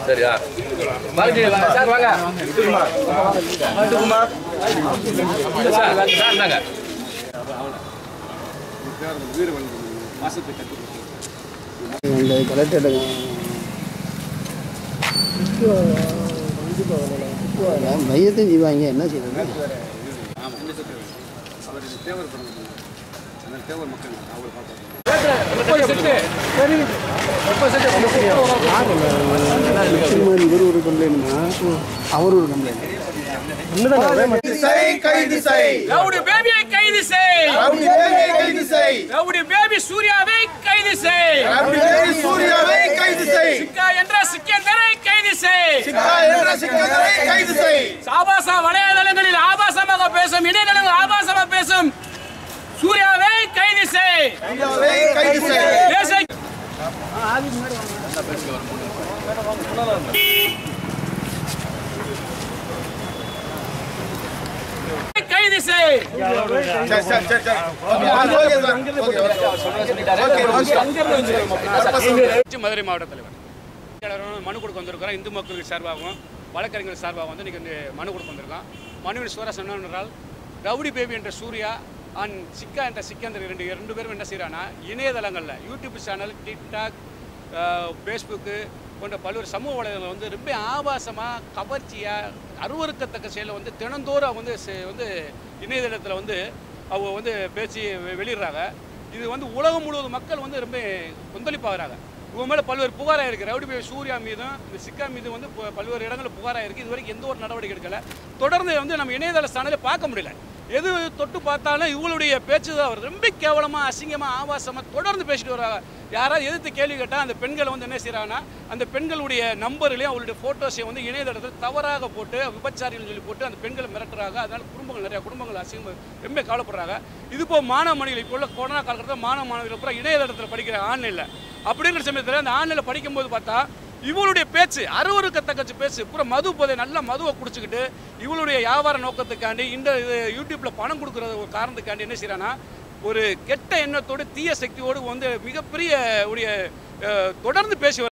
சரியா வாங்க சார் வாங்க சார் சார் இந்தாங்க இந்த கலெக்டர் மையத்தையும் செய்வாங்க என்ன செய்யறது இவர் ஒரு கம்ப்ளைண்ட்னா அவர் ஒரு கம்ப்ளைண்ட் கைது செய் ரவுடி பேபியை கைது செய் ரவுடி பேபியை கைது செய் ரவுடி பேபி சூர்யாவை கைது செய் ரவுடி பேபி சூர்யாவை கைது செய் சிக்கா என்ற சிக்கந்தரை கைது செய் சிக்கா என்ற சிக்கந்தரை கைது செய் ஆபாச வலைதளங்களில் ஆபாசமாக பேசும் இணையதளங்கள் ஆபாசமாக பேசும் சூர்யாவை கைது செய் சூர்யாவை கைது செய் தேச கைது செய் சரி சரி சரி சரி okay okay okay okay Madurai மாவட்ட தலைவர் செயலாளரும் மனு கொடுக்க வந்திருக்கிறோம் இந்து மக்களுக்கு சார்பாகவும் வழக்கறிஞர் சார்பாக வந்து இன்றைக்கி வந்து மனு கொடுக்க வந்திருக்கோம் மனுவின் சுவரஸ் என்னவென்றால் ரவுடி பேபி என்ற சூர்யா அண்ட் சிக்கா என்ற சிக்கந்தர் ரெண்டு ரெண்டு பேரும் என்ன செய்கிறான்னா இணையதளங்களில் யூடியூப் சேனல் டிக்டாக் ஃபேஸ்புக்கு போன்ற பல்வேறு சமூக வலைதளங்கள் வந்து ரொம்ப ஆபாசமாக கவர்ச்சியாக அருவறுக்கத்தக்க செயலை வந்து தினந்தோறும் அவங்க வந்து செ- வந்து இணையதளத்தில் வந்து அவங்க வந்து பேசி வெ- வெளியிடுறாங்க இது வந்து உலகம் முழுவதும் மக்கள் வந்து ரொம்ப கொந்தளிப்பாகிறாங்க இவங்க மேலே பல்வேறு புகாராக இருக்குது ரவுடி பேபி சூர்யா மீதும் இந்த சிக்கா மீதும் வந்து ப- பல்வேறு இடங்களில் புகாராக இருக்குது இது வரைக்கும் எந்த ஒரு நடவடிக்கை எடுக்கல தொடர்ந்து வந்து நம்ம இணையதள சேனலை பார்க்க முடியல எது தொட்டு பார்த்தாலும் இவங்களுடைய பேச்சு தான் வருது ரொம்ப கேவலமாக அசிங்கமாக ஆபாசமாக தொடர்ந்து பேசிட்டு வராங்க யாராவது எதிர்த்து கேள்வி கேட்டால் அந்த பெண்களை வந்து என்ன செய்கிறாங்கன்னா அந்த பெண்களுடைய நம்பர்லையும் அவங்களுடைய ஃபோட்டோஸையும் வந்து இணையதளத்தில் தவறாக போட்டு விபச்சாரிகள் சொல்லி போட்டு அந்த பெண்களை மிரட்டுறாங்க அதனால குடும்பங்கள் நிறைய குடும்பங்கள் அசிங்கம் ரொம்ப கவலைப்படுறாங்க இது இப்போ மாணவ மாணவிகள் இப்போ உள்ள கொரோனா காலகட்டத்தில் மாணவ மாணவிகள் பூரா இணையதளத்தில் படிக்கிற ஆன்லைனில் அப்படிங்கிற சமயத்தில் அந்த ஆன்லைனில் படிக்கும்போது பார்த்தா இவளுடைய பேச்சு அருவருக்கத்தக்க பேச்சு பூரா மது போதை நல்ல மதுவை குடிச்சுக்கிட்டு இவளுடைய வியாபார நோக்கத்துக்காண்டி இந்த இது யூடியூப்பில் பணம் கொடுக்குறது ஒரு காரணத்துக்காண்டி என்ன செய்கிறான்னா ஒரு கெட்ட எண்ணத்தோடு தீய சக்தியோடு வந்து மிகப்பெரிய உடைய அஹ், தொடர்ந்து பேசி வர